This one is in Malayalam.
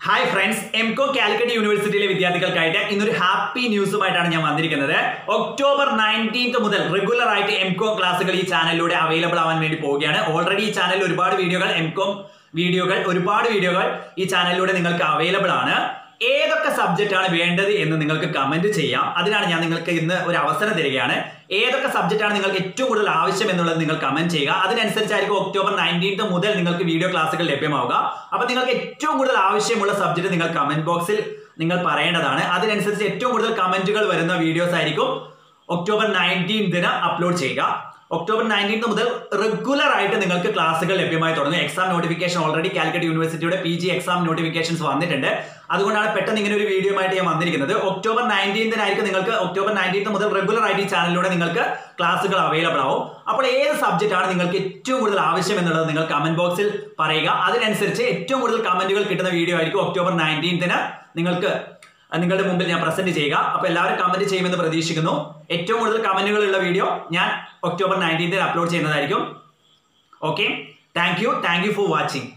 ഹായ് ഫ്രണ്ട്സ് എംകോ കാലിക്കറ്റ് യൂണിവേഴ്സിറ്റിയിലെ വിദ്യാർത്ഥികൾക്കായിട്ട് ഇന്നൊരു ഹാപ്പി ന്യൂസുമായിട്ടാണ് ഞാൻ വന്നിരിക്കുന്നത് ഒക്ടോബർ നയൻറ്റീൻത്ത് മുതൽ റെഗുലർ ആയിട്ട് എംകോ ക്ലാസ്സുകൾ ഈ ചാനലിലൂടെ അവൈലബിൾ ആവാൻ വേണ്ടി പോവുകയാണ് ഓൾറെഡി ഈ ചാനലിൽ ഒരുപാട് വീഡിയോകൾ എംകോം വീഡിയോകൾ ഒരുപാട് വീഡിയോകൾ ഈ ചാനലിലൂടെ നിങ്ങൾക്ക് അവൈലബിൾ ആണ് ഏതൊക്കെ സബ്ജക്റ്റ് ആണ് വേണ്ടത് എന്ന് നിങ്ങൾക്ക് കമന്റ് ചെയ്യാം അതിനാണ് ഞാൻ നിങ്ങൾക്ക് ഇന്ന് ഒരു അവസരം തരികയാണ് ഏതൊക്കെ സബ്ജക്റ്റ് ആണ് നിങ്ങൾക്ക് ഏറ്റവും കൂടുതൽ ആവശ്യം എന്നുള്ളത് നിങ്ങൾ കമന്റ് ചെയ്യുക അതിനനുസരിച്ചായിരിക്കും ഒക്ടോബർ നയൻറ്റീൻത്ത് മുതൽ നിങ്ങൾക്ക് വീഡിയോ ക്ലാസ്സുകൾ ലഭ്യമാവുക അപ്പൊ നിങ്ങൾക്ക് ഏറ്റവും കൂടുതൽ ആവശ്യമുള്ള സബ്ജക്റ്റ് നിങ്ങൾ കമന്റ് ബോക്സിൽ നിങ്ങൾ പറയേണ്ടതാണ് അതിനനുസരിച്ച് ഏറ്റവും കൂടുതൽ കമന്റുകൾ വരുന്ന വീഡിയോസ് ആയിരിക്കും ഒക്ടോബർ നയൻറ്റീൻത്തിന് അപ്ലോഡ് ചെയ്യുക ഒക്ടോബർ നയൻറ്റീൻത്ത് മുതൽ റെഗുലർ ആയിട്ട് നിങ്ങൾക്ക് ക്ലാസ്സുകൾ ലഭ്യമായി തുടങ്ങും എക്സാം നോട്ടിഫിക്കേഷൻ ഓൾറെഡി കാലിക്കറ്റ് യൂണിവേഴ്സിറ്റിയുടെ പി ജി എക്സാം നോട്ടിഫിക്കേഷൻസ് വന്നിട്ടുണ്ട് അതുകൊണ്ടാണ് പെട്ടെന്ന് ഇങ്ങനെ ഒരു വീഡിയോ ആയിട്ട് ഞാൻ വന്നിരിക്കുന്നത് ഒക്ടോബർ നയൻറ്റീൻത്തിനായിരിക്കും നിങ്ങൾക്ക് ഒക്ടോബർ നയൻറ്റീൻത്ത് മുതൽ റെഗുലർ ആയിട്ട് ഈ ചാനലിലൂടെ നിങ്ങൾക്ക് ക്ലാസ്സുകൾ അവൈലബിൾ ആവും അപ്പോൾ ഏത് സബ്ജക്റ്റ് ആണ് നിങ്ങൾക്ക് ഏറ്റവും കൂടുതൽ ആവശ്യം എന്നുള്ളത് നിങ്ങൾ കമന്റ് ബോക്സിൽ പറയുക അതിനനുസരിച്ച് ഏറ്റവും കൂടുതൽ കമന്റുകൾ കിട്ടുന്ന വീഡിയോ ആയിരിക്കും ഒക്ടോബർ നയൻറ്റീൻത്തിന് നിങ്ങൾക്ക് നിങ്ങളുടെ മുമ്പിൽ ഞാൻ പ്രസന്റ് ചെയ്യുക അപ്പൊ എല്ലാവരും കമന്റ് ചെയ്യുമെന്ന് പ്രതീക്ഷിക്കുന്നു ഏറ്റവും കൂടുതൽ കമന്റുകൾ ഉള്ള വീഡിയോ ഞാൻ ഒക്ടോബർ നയൻറ്റീൻത്തിന് അപ്ലോഡ് ചെയ്യുന്നതായിരിക്കും okay thank you thank you for watching